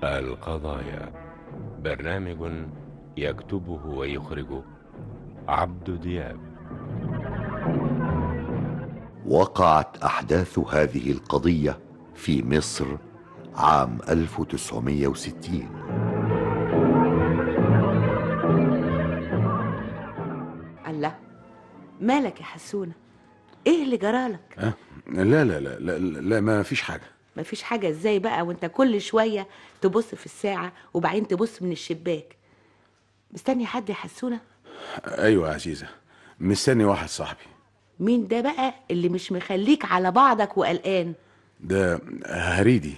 القضايا برنامج يكتبه ويخرجه عبد دياب وقعت أحداث هذه القضية في مصر عام 1960 الله مالك يا حسونة ايه اللي جرالك أه؟ لا لا لا لا, لا ما فيش حاجة مفيش حاجة ازاي بقى وانت كل شوية تبص في الساعة وبعدين تبص من الشباك مستني حد يا حسونة أيوة يا عزيزة مستني واحد صاحبي مين ده بقى اللي مش مخليك على بعضك وقلقان ده هريدي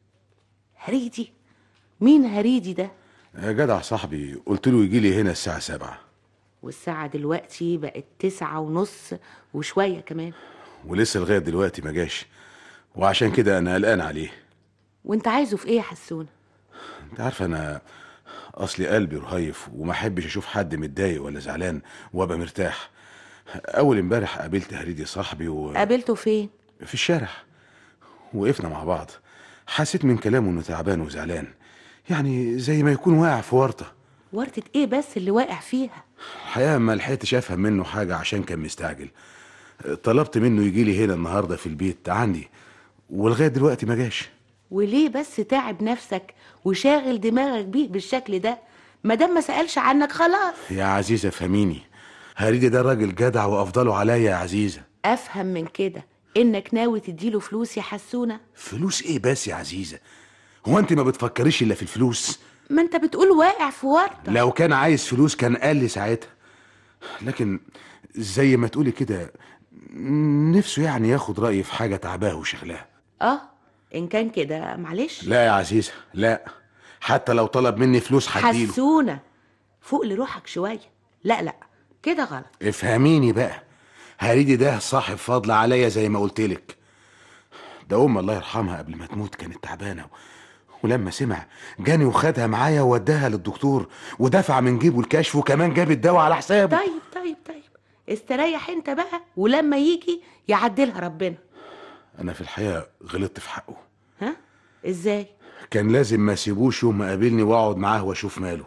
هريدي مين هريدي ده جدع صاحبي قلت له يجي لي هنا الساعة سبعة والساعة دلوقتي بقت تسعة ونص وشوية كمان ولسه لغاية دلوقتي ما جاش وعشان كده أنا قلقان عليه وانت عايزه في ايه يا حسونة انت عارف أنا أصلي قلبي رهيف وما أحبش أشوف حد متضايق ولا زعلان وأبقى مرتاح أول امبارح قابلت هريدي صاحبي و... قابلته فين في الشارع وقفنا مع بعض حسيت من كلامه انه تعبان وزعلان يعني زي ما يكون واقع في ورطه ورطة ايه بس اللي واقع فيها الحقيقه ما لحقتش افهم منه حاجه عشان كان مستعجل طلبت منه يجي لي هنا النهارده في البيت عندي ولغايه دلوقتي ما جاش وليه بس تعب نفسك وشاغل دماغك بيه بالشكل ده ما دام ما سالش عنك خلاص يا عزيزه فهميني هريدي ده راجل جدع وافضله عليا يا عزيزه افهم من كده انك ناوي تديله فلوس يا حسونه فلوس ايه بس يا عزيزه هو انت ما بتفكريش الا في الفلوس ما انت بتقول واقع في ورطه لو كان عايز فلوس كان قال لي ساعتها لكن زي ما تقولي كده نفسه يعني ياخد رأيي في حاجة تعباه وشغلاه اه ان كان كده معلش لا يا عزيزة لا حتى لو طلب مني فلوس هديله حسونه فوق لروحك شويه لا لا كده غلط افهميني بقى هريدي ده صاحب فضل عليا زي ما قلت لك ده ام الله يرحمها قبل ما تموت كانت تعبانه ولما سمع جاني وخدها معايا ووداها للدكتور ودفع من جيبه الكشف وكمان جاب الدواء على حسابه طيب طيب طيب استريح انت بقى ولما يجي يعدلها ربنا انا في الحقيقه غلطت في حقه ها ازاي كان لازم ما اسيبوش يوم ما قابلني واقعد معاه واشوف ماله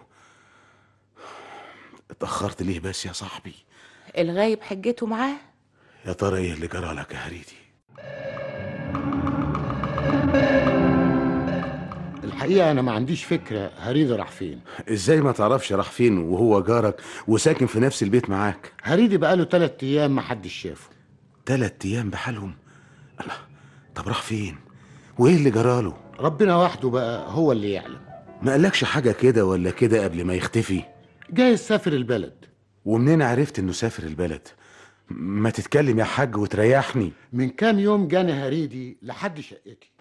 اتاخرت ليه بس يا صاحبي الغايب حجته معاه يا ترى ايه اللي جرى لك يا هريدي الحقيقة أنا ما عنديش فكرة هريدي راح فين ازاي ما تعرفش راح فين وهو جارك وساكن في نفس البيت معاك هريدي بقاله تلات أيام ما حدش شافه تلات ايام بحالهم الله طب راح فين وايه اللي جراله ربنا وحده بقى هو اللي يعلم ما قالكش حاجه كده ولا كده قبل ما يختفي جاي سافر البلد ومنين عرفت انه سافر البلد ما تتكلم يا حاج وتريحني من كام يوم جاني هريدي لحد شقتي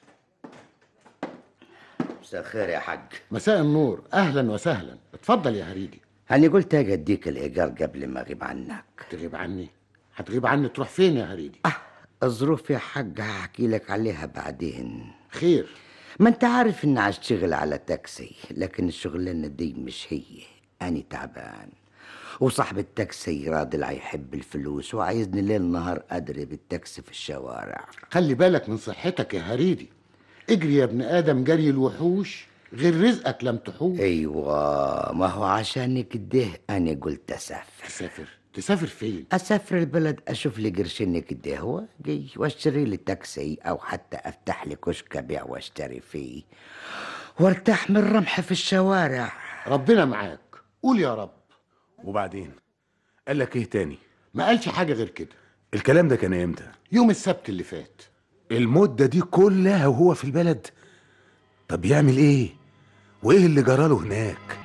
مساء الخير يا حاج مساء النور أهلا وسهلا اتفضل يا هريدي أنا قلت أجي أديك الإيجار قبل ما أغيب عنك تغيب عني هتغيب عني تروح فين يا هريدي آه الظروف يا حاج هحكي لك عليها بعدين خير ما أنت عارف إني هشتغل على تاكسي لكن الشغلانة دي مش هي أنا تعبان وصاحب التاكسي راجل هيحب الفلوس وعايزني ليل نهار أدري بالتاكسي في الشوارع خلي بالك من صحتك يا هريدي اجري يا ابن آدم جري الوحوش غير رزقك لم تحوش أيوة ما هو عشان كده أنا قلت أسافر تسافر تسافر فين أسافر البلد أشوف لي قرشين كده هو جي واشتري لي تاكسي أو حتى أفتح لي كشك أبيع واشتري فيه وارتاح من الرمح في الشوارع ربنا معاك قول يا رب وبعدين قال لك ايه تاني ما قالش حاجة غير كده الكلام ده كان امتى يوم السبت اللي فات المدة دي كلها وهو في البلد طب يعمل ايه وايه اللي جراله هناك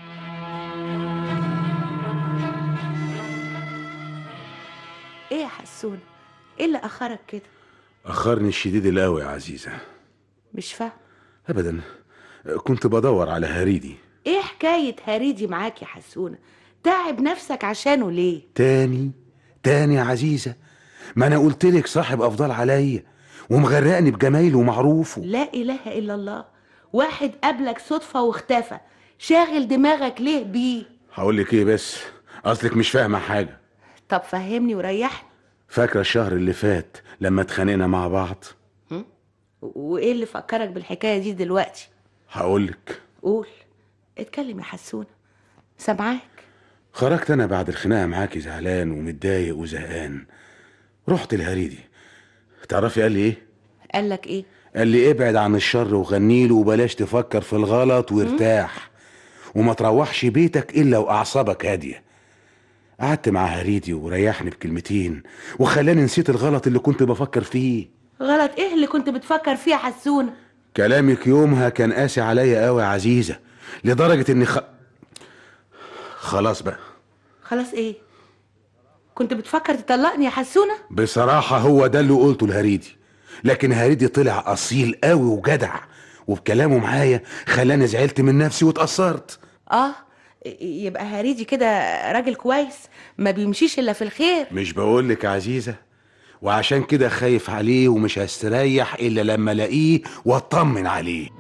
ايه يا حسونه ايه اللي اخرك كده اخرني الشديد القوي يا عزيزة مش فاهم ابدا كنت بدور على هريدي ايه حكايه هريدي معاك يا حسونه تعب نفسك عشانه ليه تاني تاني يا عزيزة ما انا قلت لك صاحب افضل عليا ومغرقني بجمايله ومعروفه لا اله الا الله واحد قابلك صدفه واختفى شاغل دماغك ليه بيه هقول لك ايه بس اصلك مش فاهمه حاجه طب فهمني وريحني فاكره الشهر اللي فات لما اتخانقنا مع بعض وايه اللي فكرك بالحكايه دي دلوقتي هقولك قول اتكلم يا حسونه سامعاك خرجت انا بعد الخناقه معاكي زعلان ومتضايق وزهقان رحت الهريدي تعرفي قال لي ايه قال لك ايه قال لي ابعد عن الشر وغنيله وبلاش تفكر في الغلط وارتاح وما تروحش بيتك الا واعصابك هاديه قعدت مع هريدي وريحني بكلمتين وخلاني نسيت الغلط اللي كنت بفكر فيه غلط ايه اللي كنت بتفكر فيه يا حسونه كلامك يومها كان قاسي عليا قوي يا عزيزه لدرجه اني خ... خلاص بقى خلاص ايه كنت بتفكر تطلقني يا حسونه بصراحة هو ده اللي قلته لهريدي لكن هريدي طلع أصيل قوي وجدع وبكلامه معايا خلاني زعلت من نفسي واتأثرت اه يبقى هريدي كده راجل كويس ما بيمشيش الا في الخير مش بقولك يا عزيزة وعشان كده خايف عليه ومش هستريح إلا لما ألاقيه وأطمن عليه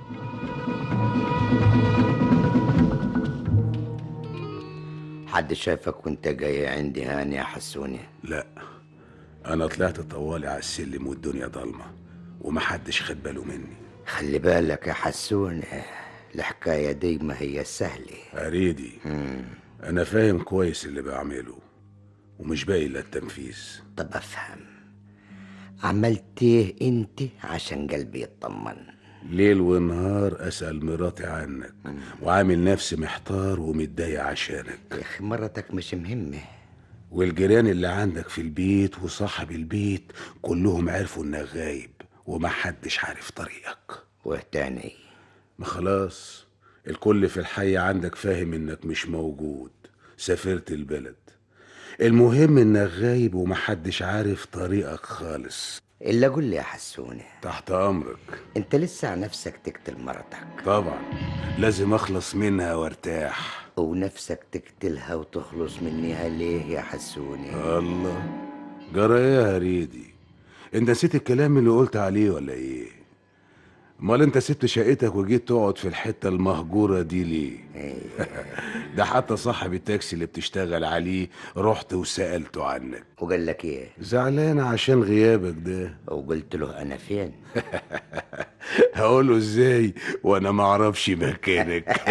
حد شايفك وانت جاي عندي هاني يا حسوني لا أنا طلعت طوالي على السلم والدنيا ضلمة ومحدش خد باله مني خلي بالك يا حسوني الحكاية دي ما هي سهلة هريدي أنا فاهم كويس اللي بعمله ومش باقي إلا التنفيذ طب افهم عملت ايه انت عشان قلبي يطمن ليل ونهار اسال مراتي عنك وعامل نفسي محتار ومتضايق عشانك يا اخي مرتك مش مهمة والجيران اللي عندك في البيت وصاحب البيت كلهم عرفوا انك غايب ومحدش عارف طريقك وتاني ما خلاص الكل في الحي عندك فاهم انك مش موجود سافرت البلد المهم انك غايب ومحدش عارف طريقك خالص الا قول لي يا حسوني تحت امرك انت لسه عن نفسك تقتل مرتك طبعا لازم اخلص منها وارتاح ونفسك تقتلها وتخلص منها ليه يا حسوني الله جرى ايه يا هريدي انت نسيت الكلام اللي قلت عليه ولا ايه امال انت سبت شقتك وجيت تقعد في الحته المهجوره دي ليه ده حتى صاحب التاكسي اللي بتشتغل عليه رحت وسالته عنك وقال لك ايه زعلان عشان غيابك ده وقلت له انا فين هقوله ازاي وانا ما اعرفش مكانك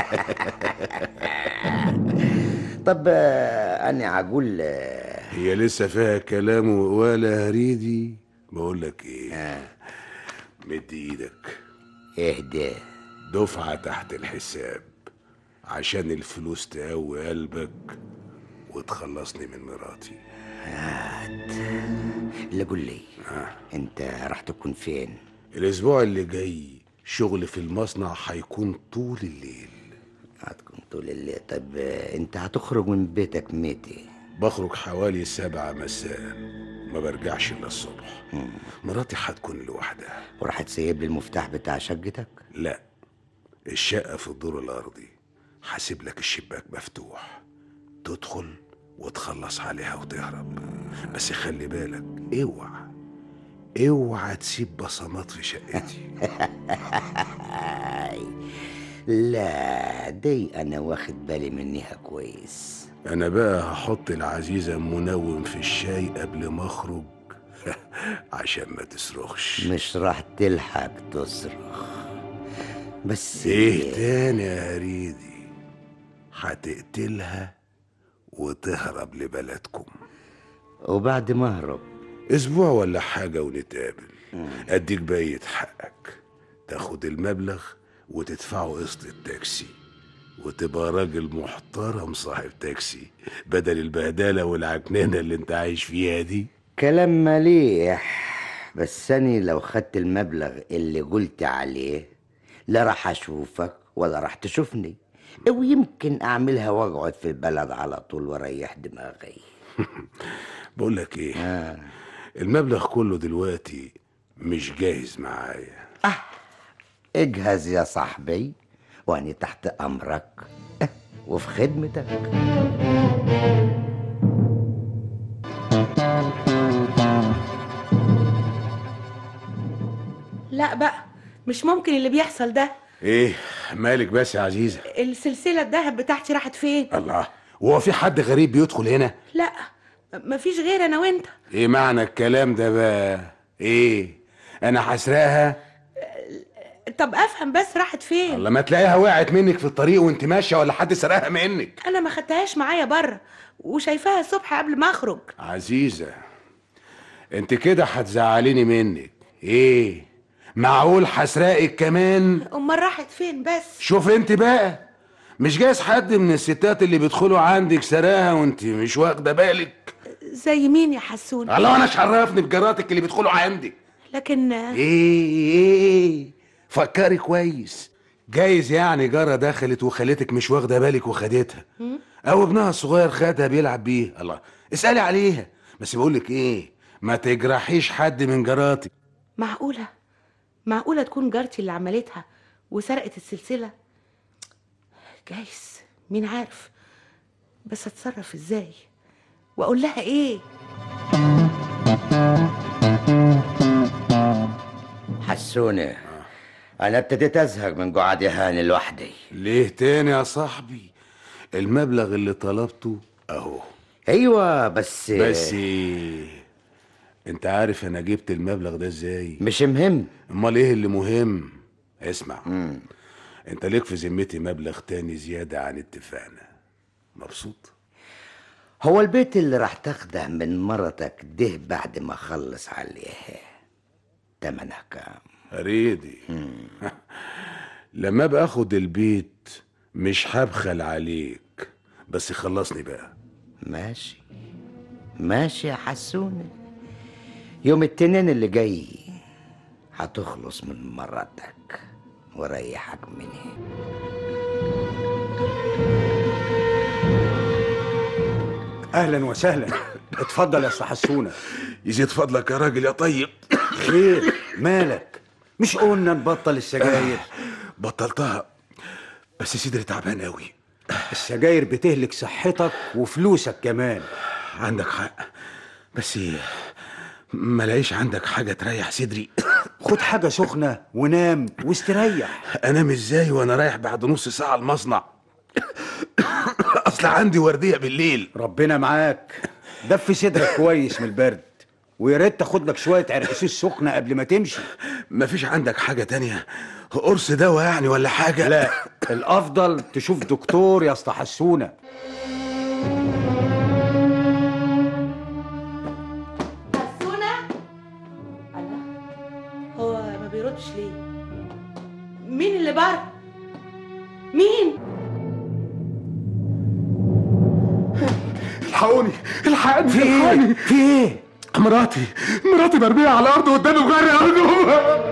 طب آه، انا اقول آه، هي لسه فيها كلام ولا هريدي بقول لك ايه مد ايدك اهدى دفعة تحت الحساب عشان الفلوس تقوي قلبك وتخلصني من مراتي اللي قول لي انت راح تكون فين الاسبوع اللي جاي شغل في المصنع هيكون طول الليل هتكون طول الليل طب آه، انت هتخرج من بيتك متى بخرج حوالي سبعة مساء ما برجعش الا الصبح مراتي هتكون لوحدها وراح تسيب لي المفتاح بتاع شقتك لا الشقة في الدور الأرضي هسيب لك الشباك مفتوح تدخل وتخلص عليها وتهرب بس خلي بالك اوعى اوعى تسيب بصمات في شقتي لا دي انا واخد بالي منها كويس انا بقى هحط العزيزة منوم في الشاي قبل ما اخرج عشان ما تصرخش مش راح تلحق تصرخ بس ايه تاني يا هريدي هتقتلها وتهرب لبلدكم وبعد ما اهرب اسبوع ولا حاجة ونتقابل اديك بقية حقك تاخد المبلغ وتدفعه قسط التاكسي وتبقى راجل محترم صاحب تاكسي بدل البهدلة والعكنانة اللي انت عايش فيها دي كلام مليح بس أنا لو خدت المبلغ اللي قلت عليه لا راح أشوفك ولا راح تشوفني ويمكن أعملها وأقعد في البلد على طول وأريح دماغي بقول لك ايه المبلغ كله دلوقتي مش جاهز معايا اجهز يا صاحبي وأنا تحت أمرك أه، وفي خدمتك لا بقى مش ممكن اللي بيحصل ده ايه مالك بس يا عزيزة السلسله الذهب بتاعتي راحت فين الله وهو في حد غريب بيدخل هنا لا مفيش غير انا وانت ايه معنى الكلام ده بقى ايه انا هسرقها طب افهم بس راحت فين الله ما تلاقيها وقعت منك في الطريق وانت ماشيه ولا حد سرقها منك انا ما خدتهاش معايا بره وشايفاها الصبح قبل ما اخرج عزيزه انت كده هتزعليني منك ايه معقول هسرقك كمان امال راحت فين بس شوف انت بقى مش جايز حد من الستات اللي بيدخلوا عندك سراها وانت مش واخده بالك زي مين يا حسون الله انا عرفني بجاراتك اللي بيدخلوا عندك لكن ايه ايه فكري كويس جايز يعني جارة دخلت وخالتك مش واخدة بالك وخدتها او ابنها الصغير خدها بيلعب بيها الله اسألي عليها بس بقولك ايه ما تجرحيش حد من جاراتك معقوله معقوله تكون جارتي اللي عملتها وسرقت السلسله جايز مين عارف بس اتصرف ازاي واقول لها ايه حسونة أنا ابتديت أزهق من قعدي هاني لوحدي ليه تاني يا صاحبي المبلغ اللي طلبته اهو أيوة بس بس إيه؟ انت عارف انا جبت المبلغ ده ازاي مش مهم امال ايه اللي مهم اسمع انت ليك في ذمتي مبلغ تاني زيادة عن اتفاقنا مبسوط هو البيت اللي راح تاخده من مرتك ده بعد ما أخلص عليه تمنها كام ريدي لما ابقى اخد البيت مش هبخل عليك بس خلصني بقى ماشي ماشي يا حسونة يوم التنين اللي جاي هتخلص من مرتك وريحك مني اهلا وسهلا اتفضل يا أستاذ حسونه يزيد فضلك يا راجل يا طيب خير مالك مش قلنا نبطل السجاير بطلتها بس صدري تعبان قوي السجاير بتهلك صحتك وفلوسك كمان عندك حق بس ما لاقيش عندك حاجة تريح صدري خد حاجة سخنة ونام واستريح انام ازاي وانا رايح بعد نص ساعة المصنع اصل عندي وردية بالليل ربنا معاك دفي صدرك كويس من البرد ويا ريت تاخد لك شوية عرقسوس سخنة قبل ما تمشي مفيش عندك حاجة تانية قرص دواء يعني ولا حاجة لا الأفضل تشوف دكتور يا أسطى حسونة حسونه الله هو ما بيردش ليه مين اللي بره مين الحقوني الحقني في ايه؟ في ايه؟ مراتي مراتي مرمية على الأرض قدامي وغيري أرجوها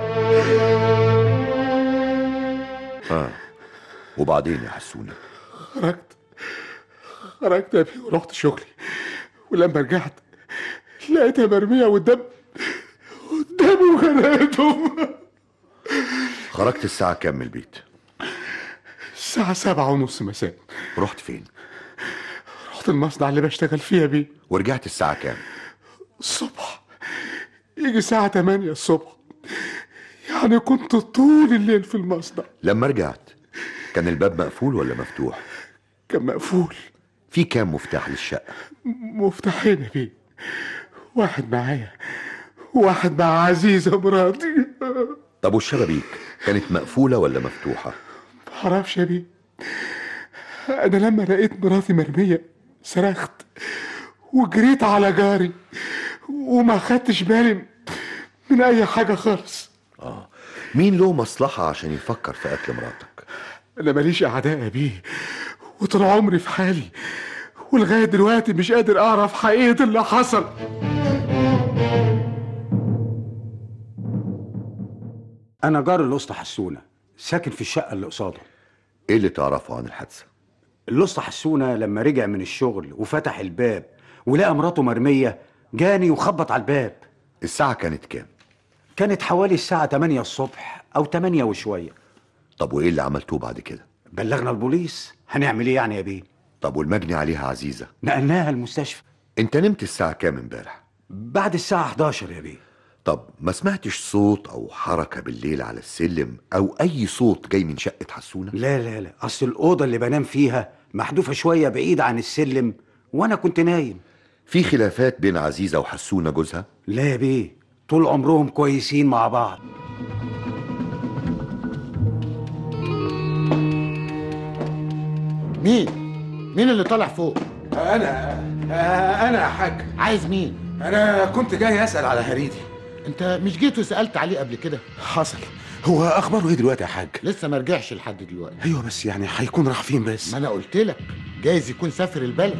اه وبعدين يا حسونة خرجت خرجت يا بيه ورحت شغلي ولما رجعت لقيتها مرمية قدام قدامي وغرقتهم خرجت الساعة كام من البيت الساعة سبعة ونص مساء رحت فين رحت المصنع اللي بشتغل فيها بيه ورجعت الساعة كام الصبح يجي الساعة تمانية الصبح يعني كنت طول الليل في المصنع لما رجعت كان الباب مقفول ولا مفتوح كان مقفول في كام مفتاح للشقة مفتاحين يا بيه واحد معايا واحد مع عزيزة مراتي طب والشبابيك كانت مقفولة ولا مفتوحة معرفش يا بيه انا لما لقيت مراتي مرمية صرخت وجريت على جاري وما خدتش بالي من اي حاجة خالص مين له مصلحة عشان يفكر في قتل مراتك انا ماليش اعداء يا بيه وطول عمري في حالي ولغاية دلوقتي مش قادر اعرف حقيقة اللي حصل أنا جار الأسطى حسونة ساكن في الشقة اللي قصاده ايه اللي تعرفه عن الحادثة الأسطى حسونة لما رجع من الشغل وفتح الباب ولقى مراته مرمية جاني وخبط على الباب الساعة كانت كام كانت حوالي الساعة 8 الصبح أو 8 وشوية طب وايه اللي عملتوه بعد كده بلغنا البوليس هنعمل ايه يعني يا بيه طب والمجني عليها عزيزة نقلناها المستشفى انت نمت الساعة كام امبارح بعد الساعة 11 يا بيه طب ما سمعتش صوت او حركة بالليل على السلم او اي صوت جاي من شقة حسونة لا لا لا أصل الأوضة اللي بنام فيها محذوفة شوية بعيد عن السلم وأنا كنت نايم في خلافات بين عزيزة وحسونة جوزها لا يا بيه طول عمرهم كويسين مع بعض مين مين اللي طالع فوق انا آه، انا يا حاج عايز مين انا كنت جاي اسال على هريدي انت مش جيت وسالت عليه قبل كده حصل هو اخباره ايه دلوقتي يا حاج لسه ما رجعش لحد دلوقتي ايوه بس يعني هيكون راح فين بس ما انا قلت لك جايز يكون سافر البلد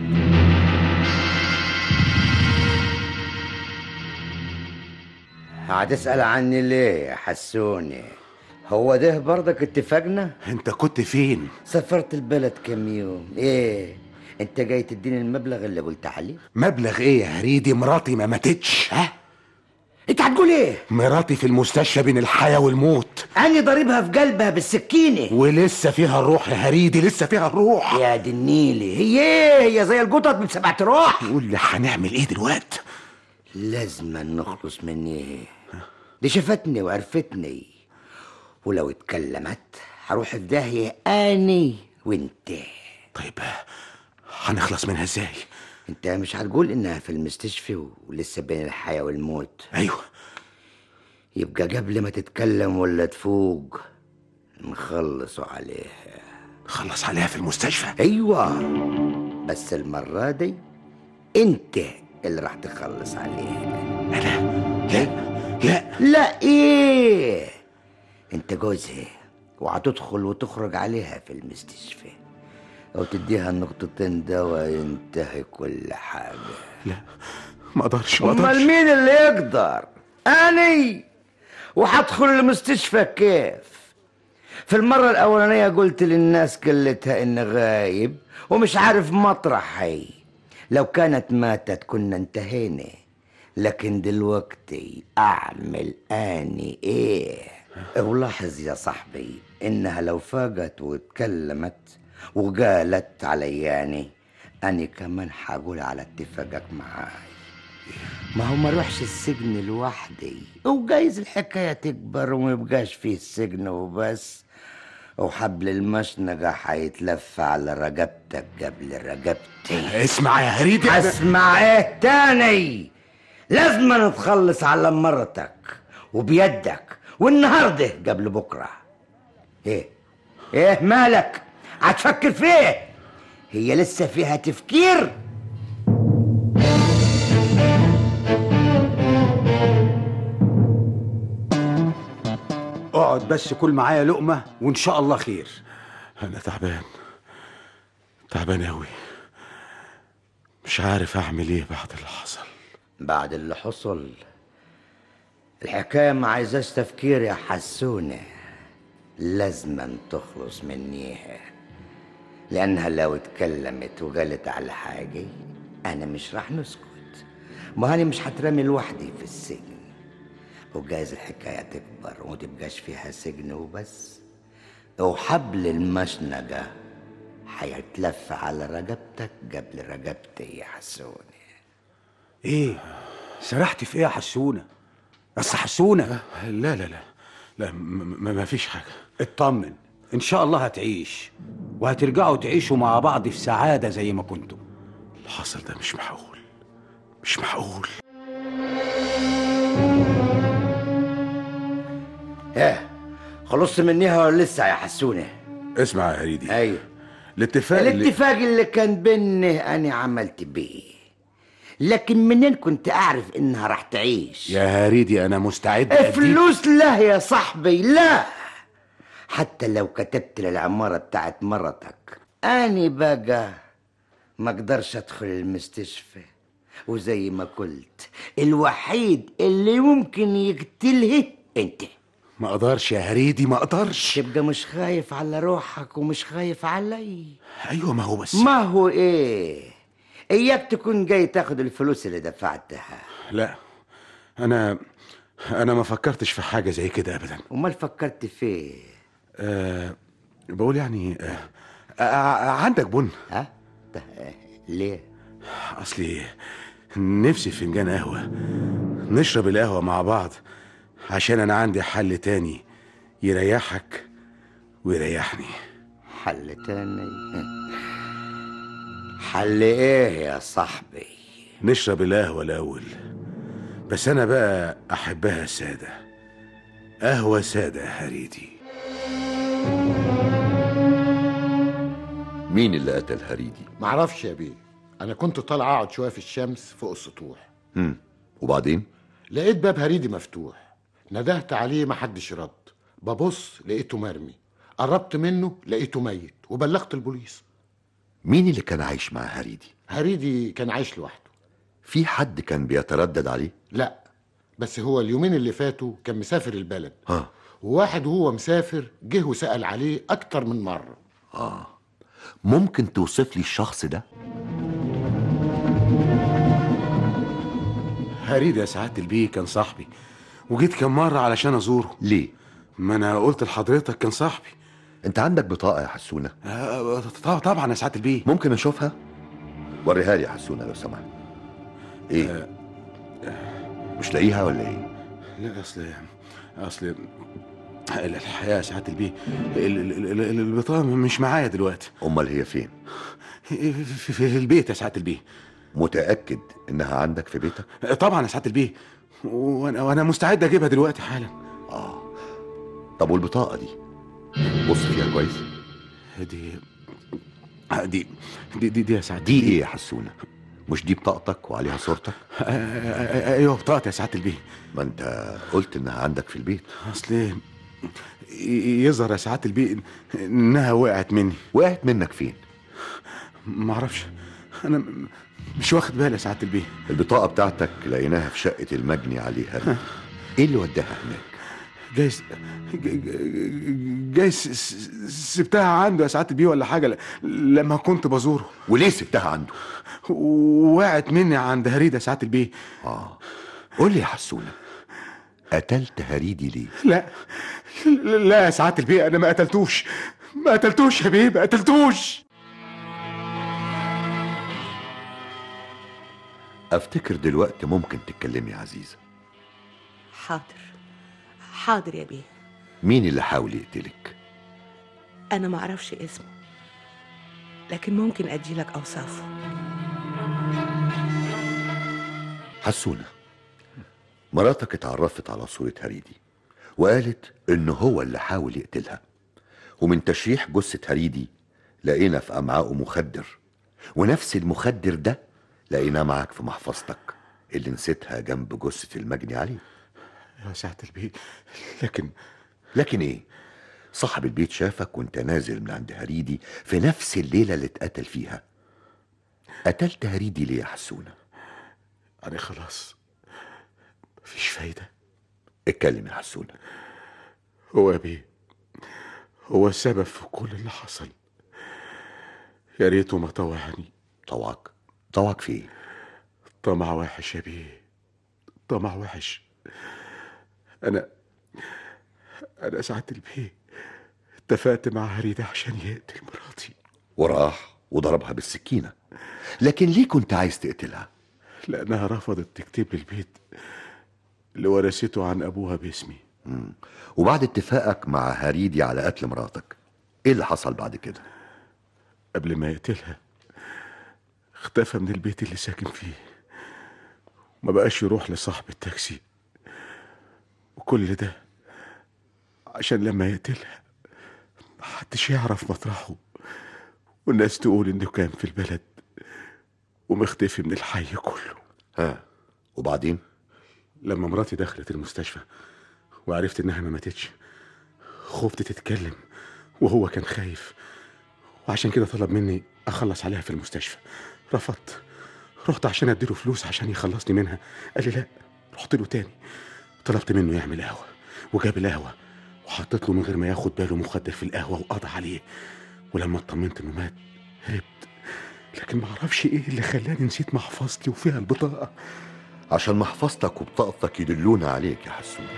هتسأل عني ليه يا حسوني هو ده برضك اتفقنا انت كنت فين سافرت البلد كم يوم ايه انت جاي تديني المبلغ اللي قلت عليه مبلغ ايه يا هريدي مراتي ما ماتتش ها انت هتقول ايه مراتي في المستشفى بين الحياة والموت اني ضاربها في قلبها بالسكينه ولسه فيها الروح يا هريدي لسه فيها الروح يا دي النيلي هي ايه هي زي القطط من سبعة روح قول لي هنعمل ايه دلوقتي لازم نخلص مني دي شافتني وعرفتني ولو اتكلمت هروح في داهية اني وانت طيب هنخلص منها ازاي انت مش هتقول انها في المستشفى ولسه بين الحياة والموت ايوه يبقى قبل ما تتكلم ولا تفوق نخلصوا عليها خلص عليها في المستشفى ايوه بس المرة دي انت اللي راح تخلص عليها لا لا لا لا ايه انت جوزها وهتدخل وتخرج عليها في المستشفى او تديها النقطتين دواء ينتهي كل حاجة لا ما اقدرش ما امال اقدرش مين اللي يقدر اني وهدخل المستشفى كيف في المرة الأولانية قلت للناس كلتها إني غايب ومش عارف مطرحي لو كانت ماتت كنا انتهينا لكن دلوقتي أعمل أني إيه ولاحظ يا صاحبي إنها لو فاقت واتكلمت وقالت علياني أني كمان حقول على اتفاقك معاي ما هو ما روحش السجن لوحدي وجايز الحكاية تكبر وما يبقاش فيه السجن وبس وحبل المشنقة حيتلف على رقبتك قبل رقبتي اسمع يا هريدي أنا- اسمع ايه تاني لازم نتخلص على مرتك وبيدك والنهارده قبل بكره ايه ايه مالك هتفكر فيه هي لسه فيها تفكير اقعد بس كل معايا لقمة وإن شاء الله خير انا تعبان تعبان اوي مش عارف اعمل ايه بعد اللي حصل بعد اللي حصل الحكاية ما عايزاش تفكير يا حسونة لازما تخلص منيها لأنها لو اتكلمت وقالت على حاجة أنا مش راح نسكت ما هاني مش هترمي لوحدي في السجن وجايز الحكاية تكبر ومتبقاش فيها سجن وبس وحبل المشنقة هيتلف على رقبتك قبل رقبتي يا حسونة ايه سرحت في ايه يا حسونة بس حسونة لا لا لا لا م- م- ما فيش حاجه اطمن ان شاء الله هتعيش وهترجعوا تعيشوا مع بعض في سعادة زي ما كنتم اللي حصل ده مش معقول مش معقول ايه خلصت منيها ولا لسه يا حسونه اسمع يا هريدي ايوه الاتفاق اللي الاتفاق اللي كان بيني انا عملت بيه لكن منين كنت اعرف انها راح تعيش يا هريدي انا مستعد أديك- فلوس لا يا صاحبي لا حتى لو كتبت للعمارة بتاعت مرتك اني بقى ما اقدرش ادخل المستشفى وزي ما قلت الوحيد اللي ممكن يقتله انت ما اقدرش يا هريدي ما اقدرش تبقى مش خايف على روحك ومش خايف علي ايوه ما هو بس ما هو ايه اياك تكون جاي تاخد الفلوس اللي دفعتها لا انا انا ما فكرتش في حاجه زي كده ابدا امال فكرت فيه أه بقول يعني أه أه عندك بن ها ده ليه اصلي نفسي في فنجان قهوه نشرب القهوه مع بعض عشان انا عندي حل تاني يريحك ويريحني حل تاني حل ايه يا صاحبي نشرب القهوه الاول بس انا بقى احبها ساده قهوه ساده يا هريدي مين اللي قتل هريدي معرفش يا بيه انا كنت طالع اقعد شويه في الشمس فوق السطوح هم. وبعدين لقيت باب هريدي مفتوح ندهت عليه محدش رد ببص لقيته مرمي قربت منه لقيته ميت وبلغت البوليس مين اللي كان عايش مع هريدي هريدي كان عايش لوحده في حد كان بيتردد عليه لا بس هو اليومين اللي فاتوا كان مسافر البلد ها وواحد وهو مسافر جه وسأل عليه أكتر من مرة ممكن توصف لي الشخص ده هريد يا سعاده البيه كان صاحبي وجيت كم مره علشان ازوره ليه ما انا قلت لحضرتك كان صاحبي انت عندك بطاقه يا حسونه آه، ط- طبعا يا سعاده البيه ممكن اشوفها وريها لي يا حسونه لو سمحت ايه مش لاقيها ولا ايه لا اصل اصل الحقيقه يا سعاده البيه ال- ال- ال- ال- البطاقه مش معايا دلوقتي امال هي فين في, في, في البيت يا سعاده البيه متاكد انها عندك في بيتك طبعا يا سعاده البيه وانا وانا مستعد اجيبها دلوقتي حالا طب والبطاقه دي بص فيها كويس دي دي دي دي, دي يا سعاده دي البيه. ايه يا حسونه مش دي بطاقتك وعليها صورتك آه، آه، آه، ايوه بطاقتي يا سعاده البيه ما انت قلت انها عندك في البيت اصل ي- يظهر يا سعاده البيه انها وقعت مني وقعت منك فين ما اعرفش انا م- مش واخد بالي يا سعاده البيه البطاقه بتاعتك لقيناها في شقه المجني عليها ايه اللي وداها هناك جايز ج- ج- جايز س- س- سبتها عنده يا سعاده البيه ولا حاجه ل- لما كنت بزوره وليه سبتها عنده وقعت مني عند هريده يا سعاده البيه اه قول لي يا حسونه قتلت هريدي ليه لا لا يا سعاده البيه انا ما قتلتوش ما قتلتوش يا بيه ما قتلتوش افتكر دلوقتي ممكن تتكلمي يا عزيزه حاضر حاضر يا بيه مين اللي حاول يقتلك انا ما اعرفش اسمه لكن ممكن اديلك اوصافه حسونه مراتك اتعرفت على صورة هريدي وقالت إن هو اللي حاول يقتلها ومن تشريح جثة هريدي لقينا في أمعائه مخدر ونفس المخدر ده لقيناه معك في محفظتك اللي نسيتها جنب جثة المجني عليه يا سعاده البيه لكن لكن ايه صاحب البيت شافك وانت نازل من عند هريدي في نفس الليلة اللي اتقتل فيها قتلت هريدي ليه يا حسونة انا خلاص مفيش فايده اتكلم يا حسونة هو يا بيه هو السبب في كل اللي حصل يا ريته ما طوعني طوعك طوعك في ايه طمع وحش يا بيه طمع وحش انا انا سعاده البيه اتفقت مع هريده عشان يقتل مراتي وراح وضربها بالسكينة لكن ليه كنت عايز تقتلها لانها رفضت تكتب لي البيت اللي ورثته عن ابوها باسمي وبعد اتفاقك مع هريدي على قتل مراتك ايه اللي حصل بعد كده قبل ما يقتلها اختفى من البيت اللي ساكن فيه ما بقاش يروح لصاحب التاكسي وكل ده عشان لما يقتلها محدش يعرف مطرحه والناس تقول انه كان في البلد ومختفي من الحي كله ها وبعدين لما مراتي دخلت المستشفى وعرفت انها ما ماتتش خفت تتكلم وهو كان خايف وعشان كده طلب مني اخلص عليها في المستشفى رفضت رحت عشان اديله فلوس عشان يخلصني منها قال لي لا رحت له تاني طلبت منه يعمل قهوه وجاب القهوه وحطيت له من غير ما ياخد باله مخدر في القهوه وقضى عليه ولما اطمنت انه مات هربت لكن ما اعرفش ايه اللي خلاني نسيت محفظتي وفيها البطاقه عشان محفظتك وبطاقتك يدلونا عليك يا حسونة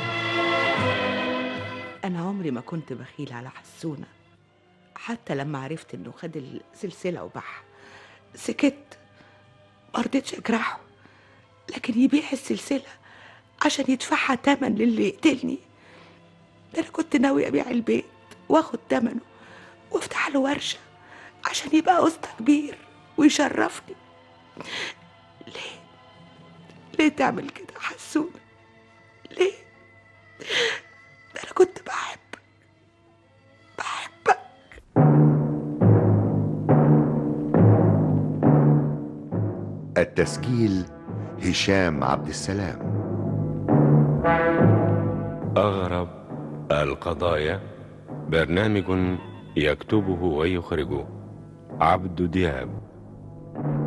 انا عمري ما كنت بخيل على حسونه حتى لما عرفت انه خد السلسله وباعها سكت ما رضيتش اجرحه لكن يبيع السلسله عشان يدفعها تمن للي يقتلني ده انا كنت ناوي ابيع البيت واخد تمنه وافتح له ورشه عشان يبقى قسط كبير ويشرفني ليه ليه تعمل كده يا حسونه ليه ده انا كنت بحبك بحبك التسجيل هشام عبد السلام أغرب القضايا برنامج يكتبه ويخرجه عبد دياب